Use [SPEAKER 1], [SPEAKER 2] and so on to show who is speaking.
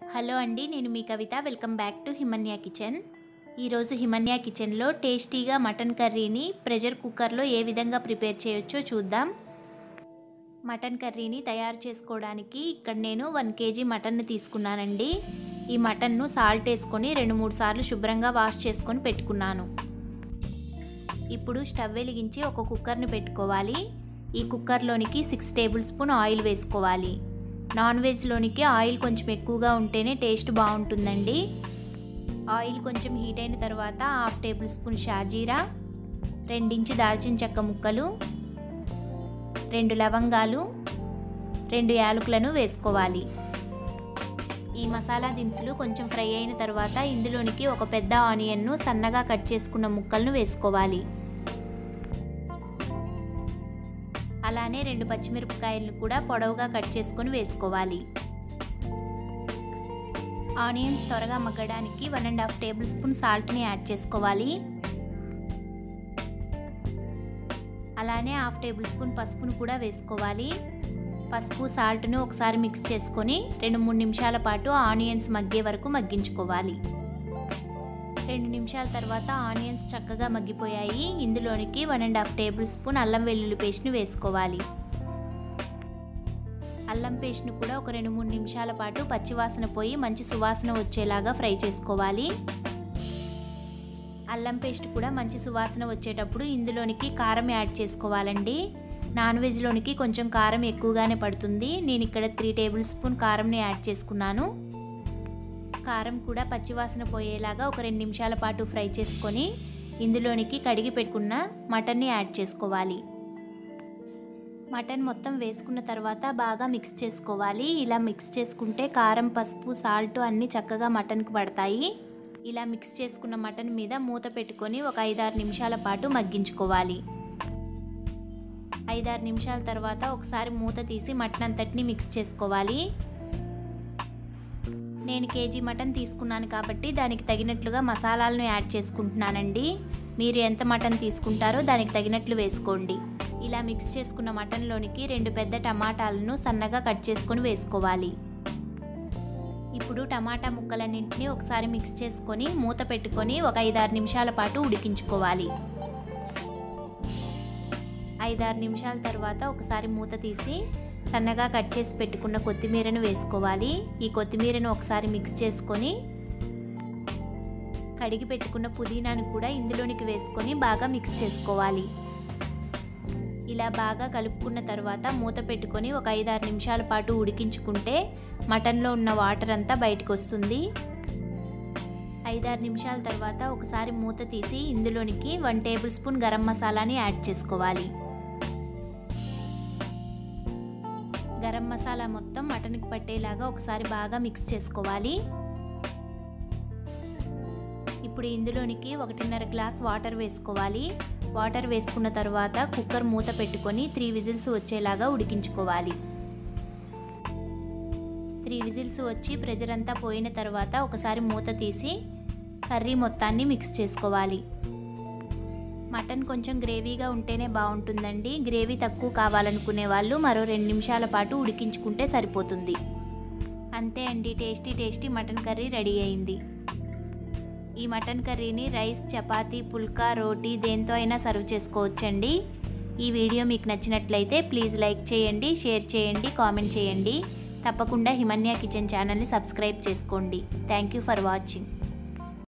[SPEAKER 1] hello అండి నేను మీ Kavitha welcome back to Himanya kitchen ఈరోజు హిమన్యా కిచెన్లో టేస్టీగా మటన్ కర్రీని ప్రెషర్ కుక్కర్లో ఏ విధంగా ప్రిపేర్ చేయొచ్చో చూద్దాం మటన్ కర్రీని తయారు చేసుకోవడానికి ఇక్కడ నేను వన్ కేజీ మటన్ని తీసుకున్నానండి ఈ మటన్ను సాల్ట్ వేసుకొని రెండు మూడు సార్లు శుభ్రంగా వాష్ చేసుకొని పెట్టుకున్నాను ఇప్పుడు స్టవ్ వెలిగించి ఒక కుక్కర్ని పెట్టుకోవాలి ఈ కుక్కర్లోనికి సిక్స్ టేబుల్ స్పూన్ ఆయిల్ వేసుకోవాలి నాన్ వెజ్లోనికి ఆయిల్ కొంచెం ఎక్కువగా ఉంటేనే టేస్ట్ బాగుంటుందండి ఆయిల్ కొంచెం హీట్ అయిన తర్వాత హాఫ్ టేబుల్ స్పూన్ షాజీరా రెండించి దాల్చిన చెక్క ముక్కలు రెండు లవంగాలు రెండు యాలకులను వేసుకోవాలి ఈ మసాలా దినుసులు కొంచెం ఫ్రై అయిన తర్వాత ఇందులోనికి ఒక పెద్ద ఆనియన్ను సన్నగా కట్ చేసుకున్న ముక్కలను వేసుకోవాలి అలానే రెండు పచ్చిమిరపకాయలను కూడా పొడవుగా కట్ చేసుకొని వేసుకోవాలి ఆనియన్స్ త్వరగా మగ్గడానికి one and half table spoon సాల్ట్ని యాడ్ చేసుకోవాలి అలానే హాఫ్ టేబుల్ స్పూన్ పసుపును కూడా వేసుకోవాలి పసుపు సాల్ట్ను ఒకసారి మిక్స్ చేసుకొని రెండు మూడు నిమిషాల పాటు ఆనియన్స్ మగ్గే వరకు మగ్గించుకోవాలి రెండు నిమిషాల తర్వాత ఆనియన్స్ చక్కగా మగ్గిపోయాయి ఇందులోనికి one and half table spoon అల్లం వెల్లుల్లి పేస్ట్ని వేసుకోవాలి అల్లం పేస్ట్ను కూడా ఒక రెండు మూడు నిమిషాల పాటు పచ్చివాసన పోయి మంచి సువాసన వచ్చేలాగా ఫ్రై చేసుకోవాలి అల్లం పేస్ట్ కూడా మంచి సువాసన వచ్చేటప్పుడు ఇందులోనికి కారం యాడ్ చేసుకోవాలండి నాన్ వెజ్లోనికి కొంచెం కారం ఎక్కువగానే పడుతుంది నేను ఇక్కడ త్రీ టేబుల్ స్పూన్ కారంని యాడ్ చేసుకున్నాను కారం కూడా పచ్చివాసన పోయేలాగా ఒక రెండు నిమిషాల పాటు ఫ్రై చేసుకొని ఇందులోనికి కడిగి పెట్టుకున్న మటన్ని యాడ్ చేసుకోవాలి మటన్ మొత్తం వేసుకున్న తర్వాత బాగా మిక్స్ చేసుకోవాలి ఇలా మిక్స్ చేసుకుంటే కారం పసుపు సాల్ట్ అన్నీ చక్కగా మటన్కి పడతాయి ఇలా మిక్స్ చేసుకున్న మటన్ మీద మూత పెట్టుకొని ఒక ఐదారు నిమిషాల పాటు మగ్గించుకోవాలి ఐదారు నిమిషాల తర్వాత ఒకసారి మూత తీసి మటన్ అంతటిని మిక్స్ చేసుకోవాలి నేను కేజీ మటన్ తీసుకున్నాను కాబట్టి దానికి తగినట్లుగా మసాలాలను యాడ్ చేసుకుంటున్నానండి మీరు ఎంత మటన్ తీసుకుంటారో దానికి తగినట్లు వేసుకోండి ఇలా మిక్స్ చేసుకున్న మటన్లోనికి రెండు పెద్ద టమాటాలను సన్నగా కట్ చేసుకొని వేసుకోవాలి ఇప్పుడు టమాటా ముక్కలన్నింటినీ ఒకసారి మిక్స్ చేసుకొని మూత పెట్టుకొని ఒక ఐదారు నిమిషాల పాటు ఉడికించుకోవాలి ఐదారు నిమిషాల తర్వాత ఒకసారి మూత తీసి సన్నగా కట్ చేసి పెట్టుకున్న కొత్తిమీరను వేసుకోవాలి ఈ కొత్తిమీరను ఒకసారి మిక్స్ చేసుకొని కడిగి పెట్టుకున్న పుదీనాను కూడా ఇందులోనికి వేసుకొని బాగా మిక్స్ చేసుకోవాలి ఇలా బాగా కలుపుకున్న తర్వాత మూత పెట్టుకొని ఒక ఐదారు నిమిషాల పాటు ఉడికించుకుంటే మటన్లో ఉన్న వాటర్ అంతా బయటకు వస్తుంది ఐదారు నిమిషాల తర్వాత ఒకసారి మూత తీసి ఇందులోనికి వన్ టేబుల్ స్పూన్ గరం మసాలాని యాడ్ చేసుకోవాలి గరం మసాలా మొత్తం మటన్కి పట్టేలాగా ఒకసారి బాగా మిక్స్ చేసుకోవాలి ఇప్పుడు ఇందులోనికి ఒకటిన్నర గ్లాస్ వాటర్ వేసుకోవాలి వాటర్ వేసుకున్న తర్వాత కుక్కర్ మూత పెట్టుకొని త్రీ విజిల్స్ వచ్చేలాగా ఉడికించుకోవాలి త్రీ విజిల్స్ వచ్చి ప్రెజర్ అంతా పోయిన తర్వాత ఒకసారి మూత తీసి కర్రీ మొత్తాన్ని మిక్స్ చేసుకోవాలి మటన్ కొంచెం గ్రేవీగా ఉంటేనే బాగుంటుందండి గ్రేవీ తక్కువ కావాలనుకునే వాళ్ళు మరో రెండు నిమిషాల పాటు ఉడికించుకుంటే సరిపోతుంది అంతే అండి tasty tasty mutton curry ready అయింది ఈ మటన్ కర్రీని రైస్ చపాతీ పుల్కా రోటీ దేంతో అయినా సర్వ్ చేసుకోవచ్చండి ఈ వీడియో మీకు నచ్చినట్లయితే ప్లీజ్ లైక్ చేయండి షేర్ చేయండి కామెంట్ చేయండి తప్పకుండా హిమన్యా కిచెన్ ఛానల్ని సబ్స్క్రైబ్ చేసుకోండి థ్యాంక్ యూ ఫర్ వాచింగ్